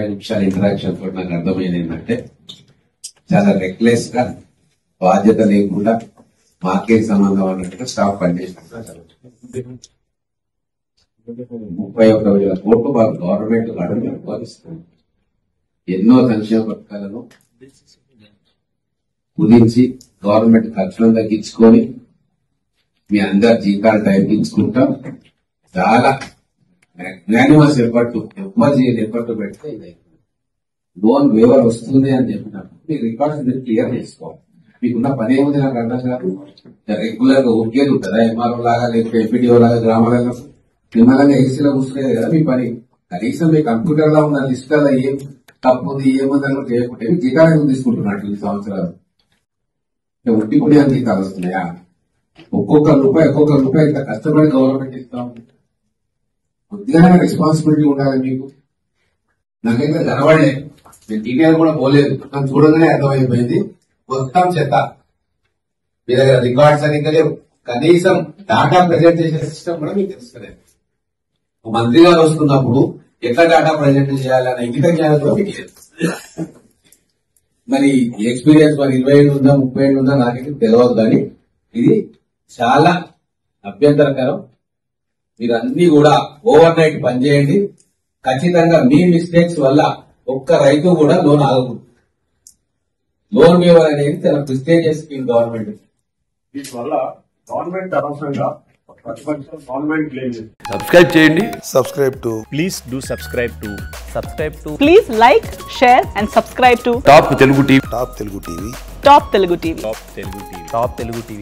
నిమిషాల ఇంటరాక్షన్ తోటి నాకు అర్థమైంది ఏంటంటే చాలా రెక్లెస్ గా బాధ్యత లేకుండా మార్కెట్ సంబంధం అన్నట్టుగా స్టాఫ్ పనిచేసినట్టు ముప్పై ఒక్క వేల కోట్లు వాళ్ళ గవర్నమెంట్ అడుగు అనుభవిస్తుంది ఎన్నో సంక్షేమ పథకాలను కుదించి గవర్నమెంట్ ఖర్చులను తగ్గించుకొని మీ అందరి జీతాలు టైం ఇచ్చుకుంటా చాలా మ్యాన్యువల్స్ ఎఫర్ట్ ఎవ్వరు చేయని ఎఫర్ట్ పెడితే ఇది అయిపోయింది. లోన్ వేవర్ వస్తుంది అని చెప్పినప్పుడు మీ రికార్డ్స్ మీరు క్లియర్ చేసుకోవాలి మీకున్న పని ఏముంది నాకు అర్థం కాదు రెగ్యులర్ గా ఉరికేది ఉంటుందా ఎంఆర్ఓ లాగా లేకపోతే ఎంపీడీఓ లాగా గ్రామాలలో నిమ్మలంగా ఏసీలో కూర్చునేది కదా మీ పని కనీసం మీ కంప్యూటర్ లో ఉన్న లిస్ట్ కదా ఏం తప్పు ఉంది ఏముంది అని చేయకుంటే మీ జీతాలు ఎందుకు తీసుకుంటున్నట్టు ఈ సంవత్సరాలు ఉట్టి కూడా అని జీతాలు వస్తున్నాయా ఒక్కొక్క రూపాయి ఒక్కొక్క రూపాయి ఇంత కష్టపడి గవర్నమెంట్ ఇస్తాం కొద్దిగా రెస్పాన్సిబిలిటీ ఉండాలి మీకు నాకైతే కనబడలే నేను డీటెయిల్ కూడా పోలేదు నన్ను చూడగానే అర్థమైపోయింది మొత్తం చెత్త మీ దగ్గర రికార్డ్స్ సరిగ్గా లేవు కనీసం డాటా ప్రజెంట్ చేసే సిస్టమ్ కూడా మీకు తెలుస్తలేదు ఒక మంత్రి గారు వస్తున్నప్పుడు ఎట్లా డాటా ప్రజెంట్ చేయాలనే ఇంగిత జ్ఞానం కూడా మీకు లేదు మరి ఎక్స్పీరియన్స్ మరి ఇరవై ఏళ్ళు ఉందా ముప్పై ఏళ్ళు ఉందా నాకైతే తెలియదు కానీ ఇది చాలా అభ్యంతరకరం మీరు అన్ని కూడా ఓవర్ నైట్ పనిచేయండి ఖచ్చితంగా మీ మిస్టేక్స్ వల్ల ఒక్క రైతు కూడా లోన్ ఆగకూడదు లోన్ వేవర్ అనేది చాలా ప్రిస్టేజియస్ స్కీమ్ గవర్నమెంట్ దీనివల్ల గవర్నమెంట్ అనవసరంగా ప్రతిపక్షం గవర్నమెంట్ క్లెయిమ్ చేస్తుంది సబ్స్క్రైబ్ చేయండి subscribe to please do subscribe to subscribe to Please like, share, and subscribe to top Telugu TV Top Telugu TV. Top Telugu TV. top telugu tv top telugu tv